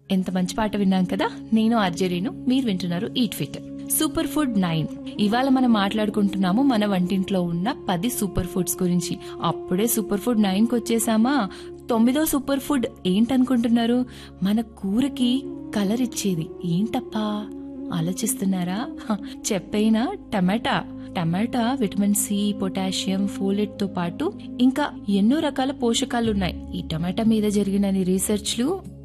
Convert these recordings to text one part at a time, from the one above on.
ఎంత మంచి పాట విన్నాం కదా నేను ఆర్జరీను మీరు వింటున్నారు eat fit super food nine ఇవాళ మనం మాట్లాడుకుంటున్నాము మన వంటింట్లో ఉన్న పది సూపర్ ఫుడ్స్ గురించి అప్పుడే సూపర్ ఫుడ్ నైన్ కి వచ్చేసామా తొమ్మిదో సూపర్ ఫుడ్ ఏంటనుకుంటున్నారు మన కూరకి కలర్ ఇచ్చేది ఏంటప్పా ఆలోచిస్తున్నారా హ, చెప్పైనా tomato tomato vitamin C potassium folate తో పాటు ఇంకా ఎన్నో రకాల పోషకాలు ఉన్నాయి ఈ టమాటా మీద జరిగిన రీసెర్చ్లు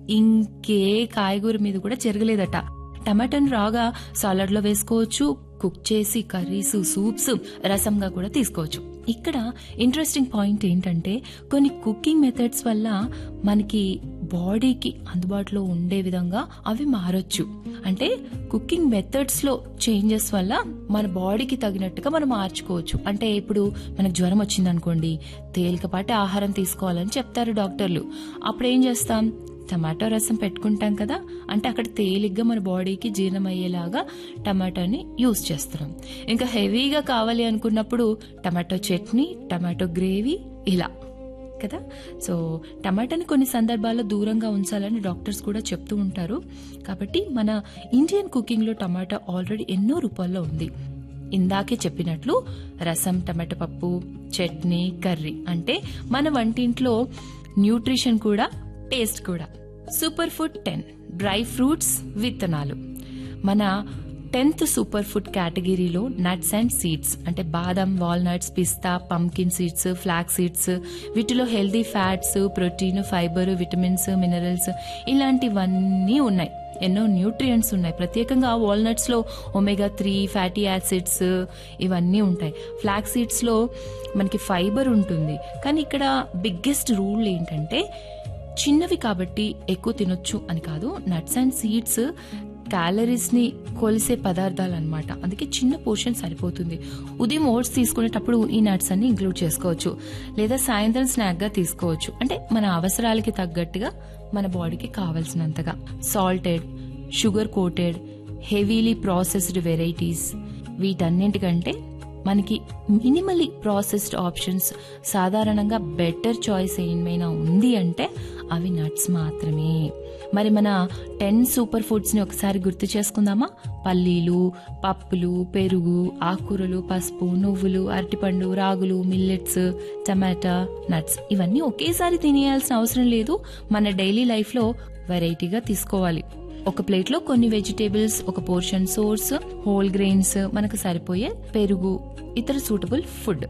ఇంకే కాయగూర మీద కూడా జరగలేదట టమాటాను రాగా సాలడ్ లో వేసుకోవచ్చు కుక్ చేసి కర్రీస్ సూప్స్ రసంగా కూడా తీసుకోవచ్చు ఇక్కడ ఇంట్రెస్టింగ్ పాయింట్ ఏంటంటే కొన్ని కుకింగ్ మెథడ్స్ వల్ల మనకి బాడీకి అందుబాటులో ఉండే విధంగా అవి మారొచ్చు అంటే కుకింగ్ మెథడ్స్ లో చేంజెస్ వల్ల మన బాడీకి తగినట్టుగా మనం మార్చుకోవచ్చు అంటే ఇప్పుడు మనకు జ్వరం వచ్చింది అనుకోండి తేలికపాటి ఆహారం తీసుకోవాలని చెప్తారు డాక్టర్లు అప్పుడు ఏం చేస్తాం టమాటో రసం పెట్టుకుంటాం కదా అంటే అక్కడ తేలిగ్గా మన బాడీకి జీర్ణమయ్యేలాగా టమాటోని యూస్ చేస్తున్నాం ఇంకా హెవీగా కావాలి అనుకున్నప్పుడు టమాటో చట్నీ టమాటో గ్రేవీ ఇలా కదా సో టమాటాని కొన్ని సందర్భాల్లో దూరంగా ఉంచాలని డాక్టర్స్ కూడా చెప్తూ ఉంటారు కాబట్టి మన ఇండియన్ కుకింగ్ లో టమాటా ఆల్రెడీ ఎన్నో రూపాల్లో ఉంది ఇందాకే చెప్పినట్లు రసం టమాటా పప్పు చట్నీ కర్రీ అంటే మన వంటింట్లో న్యూట్రిషన్ కూడా టేస్ట్ కూడా super food ten dry fruits విత్తనాలు మన టెన్త్ సూపర్ ఫుడ్ కేటగిరీలో నట్స్ అండ్ సీడ్స్ అంటే బాదం వాల్నట్స్ పిస్తా పంకిన్ సీడ్స్ ఫ్లాక్ సీడ్స్ వీటిలో healthy fats protein fibre vitamins minerals ఇలాంటివన్నీ ఉన్నాయి ఎన్నో న్యూట్రియంట్స్ ఉన్నాయి ప్రత్యేకంగా వాల్నట్స్ లో ఒమేగా త్రీ ఫ్యాటీ యాసిడ్స్ ఇవన్నీ ఉంటాయి ఫ్లాక్ సీడ్స్ లో మనకి ఫైబర్ ఉంటుంది కానీ ఇక్కడ బిగ్గెస్ట్ రూల్ ఏంటంటే చిన్నవి కాబట్టి ఎక్కువ తినొచ్చు అని కాదు నట్స్ అండ్ సీడ్స్ క్యాలరీస్ ని కొలిసే పదార్థాలు అనమాట అందుకే చిన్న పోర్షన్ సరిపోతుంది ఉదయం ఓట్స్ తీసుకునేటప్పుడు ఈ నట్స్ అన్ని ఇంక్లూడ్ చేసుకోవచ్చు లేదా సాయంత్రం స్నాక్ గా తీసుకోవచ్చు అంటే మన అవసరాలకి తగ్గట్టుగా మన బాడీకి కావలసినంతగా salted sugar coated heavily processed varieties వీటన్నింటికంటే మనకి మినిమలీ ప్రాసెస్డ్ ఆప్షన్స్ సాధారణంగా బెటర్ చాయిస్ ఏమైనా ఉంది అంటే అవి నట్స్ మాత్రమే మరి మన టెన్ సూపర్ ఫుడ్స్ ని ఒకసారి గుర్తు చేసుకుందామా పల్లీలు పప్పులు పెరుగు ఆకుకూరలు పసుపు నువ్వులు అరటిపండు రాగులు మిల్లెట్స్ టమాటా నట్స్ ఇవన్నీ ఒకేసారి తినేయాల్సిన అవసరం లేదు మన డైలీ లైఫ్ లో వెరైటీగా తీసుకోవాలి ఒక ప్లేట్ లో కొన్ని వెజిటేబుల్స్ ఒక పోర్షన్ సోర్స్ హోల్ గ్రెయిన్స్ మనకు సరిపోయే పెరుగు ఇతర సూటబుల్ ఫుడ్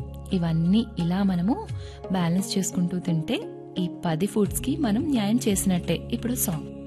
ఇవన్నీ ఇలా మనము బ్యాలెన్స్ చేసుకుంటూ తింటే ఈ పది ఫుడ్స్ కి మనం న్యాయం చేసినట్టే ఇప్పుడు సాంగ్